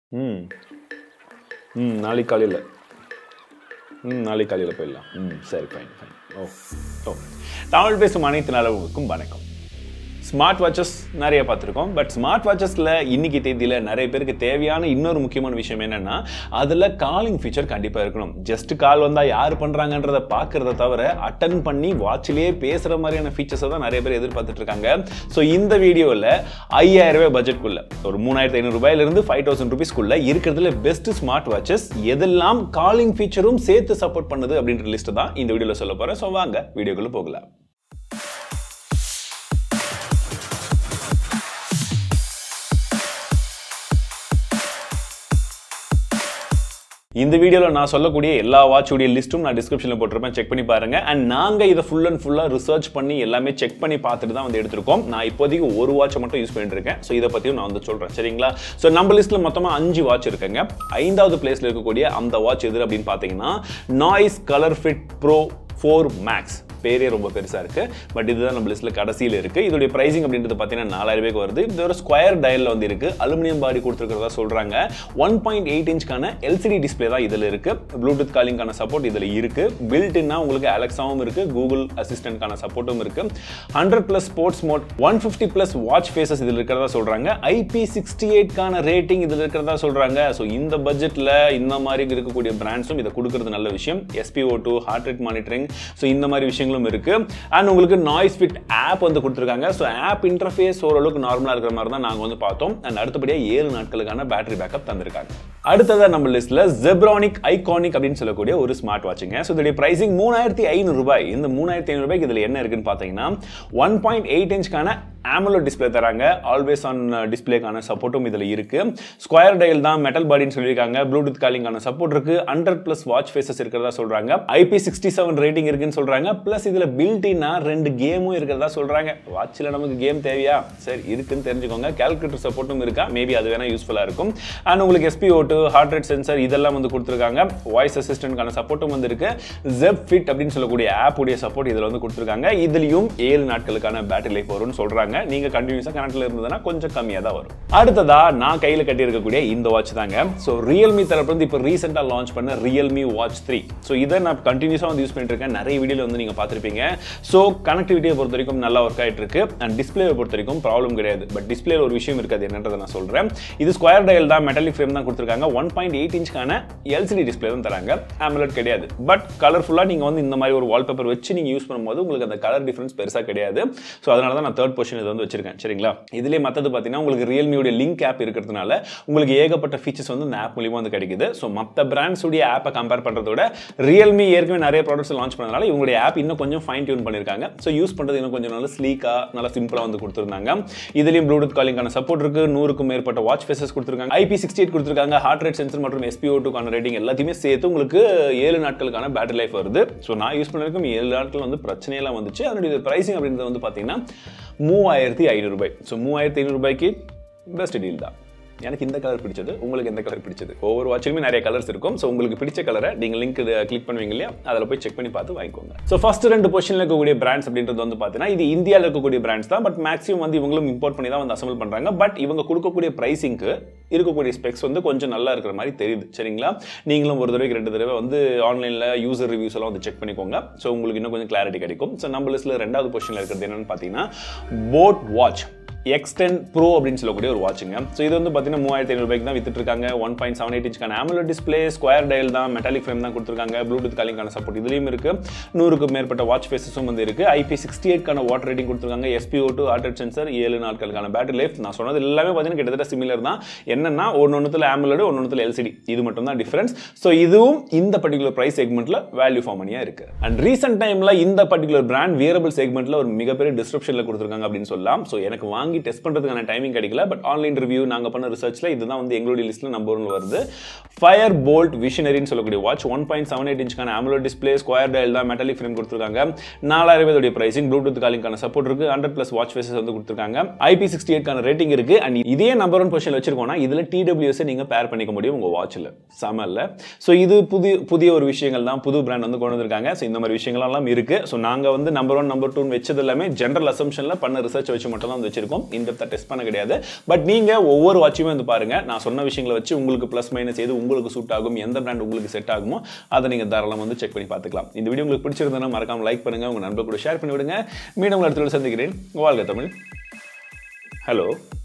ம் ம் நாளைக்கு காலையில் ம் நாளைக்கு காலையில் போயிடலாம் ம் சரி ஃபைன் ஃபைன் ஓ ஓ தமிழ் பேசும் அனைத்து நலவுக்கும் வணக்கம் ஸ்மார்ட் வாட்சஸ் நிறைய பார்த்துருக்கோம் பட் ஸ்மார்ட் வாட்சஸில் இன்னைக்கு தேதியில் நிறைய பேருக்கு தேவையான இன்னொரு முக்கியமான விஷயம் என்னென்னா அதில் காலிங் ஃபீச்சர் கண்டிப்பாக இருக்கணும் ஜஸ்ட் கால் வந்தால் யார் பண்ணுறாங்கன்றத பார்க்குறத தவிர அட்டன் பண்ணி வாட்சிலேயே பேசுகிற மாதிரியான ஃபீச்சர்ஸை தான் நிறைய பேர் எதிர்பார்த்துட்டு இருக்காங்க ஸோ இந்த வீடியோவில் ஐயாயிரம் ரூபாய் பட்ஜெட்குள்ள ஒரு மூணாயிரத்தி ஐநூறு ரூபாயிலிருந்து ஃபைவ் தௌசண்ட் ருபீஸ்க்குள்ள இருக்கிறதுல பெஸ்ட் ஸ்மார்ட் வாட்சஸ் எதெல்லாம் காலிங் ஃபீச்சரும் சேர்த்து சப்போர்ட் பண்ணுது அப்படின்ற லிஸ்ட் தான் இந்த வீடியோவில் சொல்ல போகிறேன் ஸோ வாங்க வீடியோக்குள்ளே போகலாம் இந்த வீடியோவில் நான் சொல்லக்கூடிய எல்லா வாட்சுடைய லிஸ்ட்டும் நான் டிஸ்கிரிப்ஷனில் போட்டிருப்பேன் செக் பண்ணி பாருங்க அண்ட் நாங்கள் இதை ஃபுல் அண்ட் ஃபுல்லாக ரிசர்ச் பண்ணி எல்லாமே செக் பண்ணி பார்த்துட்டு தான் வந்து எடுத்திருக்கோம் நான் இப்போதைக்கு ஒரு வாட்சை மட்டும் யூஸ் பண்ணிட்டு இருக்கேன் ஸோ இதை பற்றியும் நான் வந்து சொல்கிறேன் சரிங்களா ஸோ நம்ம லிஸ்ட்டில் மொத்தமாக அஞ்சு வாட்ச் இருக்குங்க ஐந்தாவது பிளேஸில் இருக்கக்கூடிய அந்த வாட்ச் எது அப்படின்னு பார்த்தீங்கன்னா Noise Color Fit Pro four Max பேரே ரொம்ப பெருசாக இருக்குது பட் இதுதான் நம்ம லிஸ்ட்டில் கடைசியில் இருக்குது இதோடைய ப்ரைசிங் அப்படின்றது பார்த்தீங்கன்னா நாலாயிரம் ரூபாய்க்கு வருது இது ஒரு ஸ்கொயர் டயலில் வந்து இருக்குது அலுமினியம் பாடி கொடுத்துருக்கிறதா சொல்கிறாங்க ஒன் பாயிண்ட் எயிட் இன்ச்க்கான எல்சிடி டிஸ்பிளே தான் இதில் இருக்குது ப்ளூடூத் காலிங்கான சப்போர்ட் இதில் இருக்குது பில்ட்னா உங்களுக்கு அலெக்ஸாவும் இருக்குது கூகுள் அசிஸ்டன்ட்கான சப்போர்ட்டும் இருக்குது hundred plus sports mode one fifty plus watch faces இதில் இருக்கிறதா சொல்கிறாங்க ஐபி சிக்ஸ்டி எயிட்கான ரேட்டிங் இதில் இருக்கிறதா சொல்கிறாங்க ஸோ இந்த பட்ஜெட்டில் இந்த மாதிரி இருக்கக்கூடிய பிராண்ட்ஸும் இதை கொடுக்கறது நல்ல விஷயம் SpO two heart rate monitoring so இந்த மாதிரி விஷயங்களும் இருக்கு அண்ட் உங்களுக்கு நாய்ஸ் ஃபிட் ஆப் வந்து கொடுத்துருக்காங்க ஸோ ஆப் இன்டர்ஃபேஸ் ஓரளவுக்கு நார்மலாக இருக்கிற மாதிரி தான் நாங்கள் வந்து பார்த்தோம் அண்ட் அடுத்தபடியாக ஏழு நாட்களுக்கான பேட்டரி பேக்கப் தந்திருக்காங்க அடுத்ததாக நம்ம லிஸ்ட்டில் ஜெப்ரானிக் ஐகானிக் அப்படின்னு சொல்லக்கூடிய ஒரு ஸ்மார்ட் வாட்சுங்க ஸோ இதோடைய ப்ரைசிங் மூணாயிரத்தி ஐநூறு ரூபாய் இந்த மூணாயிரத்தி ஐநூறு ரூபாய்க்கு இதில் என்ன இருக்குன்னு பார்த்தீங்கன்னா ஒன் பாயிண்ட் எயிட் இன்ச்க்கான ஆமலோ டிஸ்பிளே தராங்க ஆல்வேஸ் ஆன் டிஸ்பிளேக்கான சப்போர்ட்டும் இதில் இருக்கு ஸ்கொயர் டயல் தான் மெட்டல் பாடின்னு சொல்லியிருக்காங்க ப்ளூடூத் காலிங்கான சப்போர்ட் இருக்கு ஹண்ட்ரட் ப்ளஸ் வாட்ச் ஃபேஸஸ் இருக்கிறதா சொல்றாங்க ஐபி சிக்ஸ்டி செவன் ரேட்டிங் இருக்குன்னு சொல்றாங்க ப்ளஸ் இதில் பில்டினா ரெண்டு கேமும் இருக்கிறதா சொல்றாங்க வாட்சில் நமக்கு கேம் தேவையா சரி இருக்குன்னு தெரிஞ்சுக்கோங்க கேல்குலேட்டர் சப்போர்ட்டும் இருக்கா மேபி அது வேணா யூஸ்ஃபுல்லாக இருக்கும் அண்ட் உங்களுக்கு எஸ்பி ஓட்டு ஹார்ட் ரேட் சென்சர் இதெல்லாம் வந்து கொடுத்துருக்காங்க வாய்ஸ் அசிஸ்டன்ட்கான சப்போர்ட்டும் வந்து இருக்கு ஜெப் ஃபிட் அப்படின்னு சொல்லக்கூடிய ஆப் உடைய சப்போர்ட் இதில் வந்து கொடுத்துருக்காங்க இதுலயும் ஏழு நாட்களுக்கான பேட்டரி லைஃப் வரும்னு சொல்றாங்க நீங்க கண்டினியூஸா கனெக்ட்ல இருந்ததுன்னா கொஞ்சம் கம்மியா தான் வரும் அடுத்ததா நான் கையில கட்டி இருக்கக்கூடிய இந்த வாட்ச் தாங்க ஸோ ரியல்மி தரப்பு வந்து இப்போ ரீசெண்டா லான்ச் பண்ண ரியல்மி வாட்ச் த்ரீ ஸோ இதை நான் கண்டினியூஸா வந்து யூஸ் பண்ணிட்டு இருக்கேன் நிறைய வீடியோல வந்து நீங்க பார்த்திருப்பீங்க ஸோ கனெக்டிவிட்டியை பொறுத்த வரைக்கும் நல்லா ஒர்க் ஆயிட்டு இருக்கு அண்ட் டிஸ்பிளே பொறுத்த வரைக்கும் ப்ராப்ளம் கிடையாது பட் டிஸ்பிளே ஒரு விஷயம் இருக்காது என்னன்றதை நான் சொல்றேன் இது ஸ்கொயர் டயல் தான் மெட்டாலிக் ஃப்ரேம் தான் கொடுத்துருக்காங்க ஒன் பாயிண்ட் எயிட் இன்ச்க்கான எல்சிடி டிஸ்பிளே தான் தராங்க ஆம்லெட் கிடையாது பட் கலர்ஃபுல்லாக நீங்கள் வந்து இந்த மாதிரி ஒரு வால்பேப்பர் வச்சு நீங்கள் யூஸ் பண்ணும்போது உங்களுக்கு அந்த கலர் டிஃபரன்ஸ் பெருசாக கிடையாது ஸோ அதனால தான் நான் தேர்ட் பொசிஷன் இதை வந்து வச்சிருக்கேன் சரிங்களா இதுலேயே மற்றது பார்த்தீங்கன்னா உங்களுக்கு ரியல்மியோட லிங்க் ஆப் இருக்கிறதுனால உங்களுக்கு ஏகப்பட்ட ஃபீச்சர்ஸ் வந்து இந்த ஆப் மூலியமாக வந்து கிடைக்குது ஸோ மற்ற பிராண்ட்ஸுடைய ஆப்பை கம்பேர் பண்ணுறதோட ரியல்மி ஏற்கனவே நிறைய ப்ராடக்ட்ஸ் லான்ச் பண்ணதுனால இவங்களுடைய ஆப் இன்னும் கொஞ்சம் ஃபைன் டியூன் பண்ணியிருக்காங்க ஸோ யூஸ் பண்ணுறது இன்னும் கொஞ்சம் நல்லா ஸ்லீக்காக நல்லா சிம்பிளாக வந்து கொடுத்துருந்தாங்க இதுலேயும் ப்ளூடூத் காலிங்கான சப்போர்ட் இருக்கு நூறுக்கும் மேற்பட்ட வாட்ச் ஃபேசஸ் கொடுத்துருக்காங்க ஐபி சிக்ஸ்டி எயிட் கொடுத்துருக்காங்க ஹார்ட் ரேட் சென்சர் மற்றும் எஸ்பிஓ டூக்கான ரேட்டிங் எல்லாத்தையுமே சேர்த்து உங்களுக்கு ஏழு நாட்களுக்கான பேட்டரி லைஃப் வருது ஸோ நான் யூஸ் பண்ணிருக்கும் ஏழு நாட்கள் வந்து பிரச்சனையெல்லாம் வந்துச்சு அதனுடைய ப்ரைசிங் அப்படின்றது வந்து பார்த்தீங்கன்னா மூவாயிரத்தி ஐநூறு ரூபாய் ஸோ மூவாயிரத்தி ஐநூறு ரூபாய்க்கு பெஸ்ட் டீல் தான் எனக்கு இந்த கலர் பிடிச்சது உங்களுக்கு எந்த கலர் பிடிச்சது ஒவ்வொரு வாட்சிலுமே நிறைய கலர்ஸ் இருக்கும் ஸோ உங்களுக்கு பிடிச்ச கலரை நீங்கள் லிங்க் கிளிக் பண்ணுவீங்க இல்லையா அதில் போய் செக் பண்ணி பார்த்து வாங்கிக்கோங்க ஸோ ஃபர்ஸ்ட் ரெண்டு பொசிஷனில் இருக்கக்கூடிய பிராண்ட்ஸ் அப்படின்றது வந்து பார்த்தீங்கன்னா இது இந்தியாவில் இருக்கக்கூடிய பிராண்ட்ஸ் தான் பட் மேக்ஸிமம் வந்து இவங்களும் இம்போர்ட் பண்ணி தான் வந்து அசம்பிள் பண்ணுறாங்க பட் இவங்க கொடுக்கக்கூடிய ப்ரைஸிங்க்கு இருக்கக்கூடிய ஸ்பெக்ஸ் வந்து கொஞ்சம் நல்லா இருக்கிற மாதிரி தெரியுது சரிங்களா நீங்களும் ஒரு தடவைக்கு ரெண்டு தடவை வந்து ஆன்லைனில் யூசர் ரிவ்யூஸ் எல்லாம் வந்து செக் பண்ணிக்கோங்க ஸோ உங்களுக்கு இன்னும் கொஞ்சம் கிளாரிட்டி கிடைக்கும் ஸோ நம்ம லிஸ்ட்டில் ரெண்டாவது பொசிஷனில் இருக்கிறது என்னன்னு பார்த்தீங்கன்னா போட் வாட்ச் எக்ஸ்டென் ப்ரோ அப்படின்னு சொல்லக்கூடிய ஒரு வாட்சுங்க ஸோ இது வந்து பார்த்தீங்கன்னா மூவாயிரத்தி ஐநூறு ரூபாய்க்கு தான் வித்துட்டு இருக்காங்க ஒன் பாயிண்ட் செவன் எயிட் இன்ச்க்கான ஆமுலோ டிஸ்பிளே ஸ்கொயர் டயல் தான் மெட்டாலிக் ஃப்ரேம் தான் கொடுத்துருக்காங்க ப்ளூடூத் காலிங்கான சப்போர்ட் இதுலேயும் இருக்கு நூறுக்கும் மேற்பட்ட வாட்ச் ஃபேஸஸும் வந்து இருக்கு ஐபி சிக்ஸ்டி எயிட்கான வாட்டர் ரேட்டிங் கொடுத்துருக்காங்க எஸ்பிஓ டூ ஹார்ட் சென்சர் ஏழு நாட்களுக்கான பேட்டரி லைஃப் நான் சொன்னது எல்லாமே பார்த்தீங்கன்னா கிட்டத்தட்ட சிமிலர் தான் என்னன்னா ஒன்று ஒன்றுத்தில் ஆமுலோடு ஒன்று ஒன்றுத்தில் எல்சிடி இது மட்டும் தான் டிஃபரன்ஸ் ஸோ இதுவும் இந்த பர்டிகுலர் ப்ரைஸ் செக்மெண்ட்டில் வேல்யூ ஃபார் மணியாக இருக்கு அண்ட் ரீசெண்ட் டைமில் இந்த பர்டிகுலர் பிராண்ட் வியரபிள் செக்மெண்ட்டில் ஒரு மிகப்பெரிய டிஸ்கிரிப்ஷனில் கொடுத்துருக்காங்க அப்படின்னு சொல்லலாம் ஸோ எனக்கு வாங்கி டெஸ்ட் பண்ணுறதுக்கான டைமிங் கிடைக்கல பட் ஆன்லைன் ரிவ்யூ நாங்கள் பண்ண ரிசர்ச்சில் இதுதான் வந்து எங்களுடைய லிஸ்ட்டில் நம்பர் ஒன்று வருது ஃபயர் போல்ட் விஷனரின்னு சொல்லக்கூடிய watch one point seven eight இன்ச்க்கான ஆமுலோ டிஸ்பிளே ஸ்கொயர் டயல் தான் மெட்டாலிக் ஃப்ரேம் கொடுத்துருக்காங்க நாலாயிரம் ரூபாயோடைய பிரைசிங் ப்ளூடூத் காலிங்கான சப்போர்ட் இருக்கு ஹண்ட்ரட் ப்ளஸ் வாட்ச் ஃபேஸஸ் வந்து கொடுத்துருக்காங்க ஐபி சிக்ஸ்டி எயிட்கான ரேட்டிங் இருக்கு அண்ட் இதே நம்பர் ஒன் பொசிஷன் வச்சிருக்கோம்னா இதில் டிடபிள்யூஎஸ் நீங்கள் பேர் பண்ணிக்க முடியும் உங்கள் வாட்சில் செம இல்லை ஸோ இது புதிய புதிய ஒரு விஷயங்கள் தான் புது பிராண்ட் வந்து கொண்டு வந்திருக்காங்க ஸோ இந்த மாதிரி விஷயங்கள்லாம் இருக்கு ஸோ நாங்கள் வந்து நம்பர் ஒன் நம்பர் டூ வச்சது எல்லாமே ஜென்ரல் அசம்ஷனில் பண்ண ரிசர்ச் வச்சு மட்டும் தான் வந்து வச்சிருக்கோம் இன்டெப்த்தாக டெஸ்ட் பண்ண கிடையாது பட் நீங்கள் ஒவ்வொரு வாட்சுமே வந்து பாருங்க நான் சொன்ன விஷயங்களை வச்சு உங்களுக்கு ப்ளஸ் மைனஸ் எது உங்களுக்கு சூட் ஆகும் எந்த பிராண்ட் உங்களுக்கு செட் ஆகுமோ அதை நீங்கள் தாராளமாக வந்து செக் பண்ணி பார்த்துக்கலாம் இந்த வீடியோ உங்களுக்கு பிடிச்சிருந்தா மறக்காம லைக் பண்ணுங்க உங்க நண்பர் கூட ஷேர் பண்ணி விடுங்க மீண்டும் உங்களை அடுத்த தடவை சந்திக்கிறேன் வாழ்க தமிழ் ஹலோ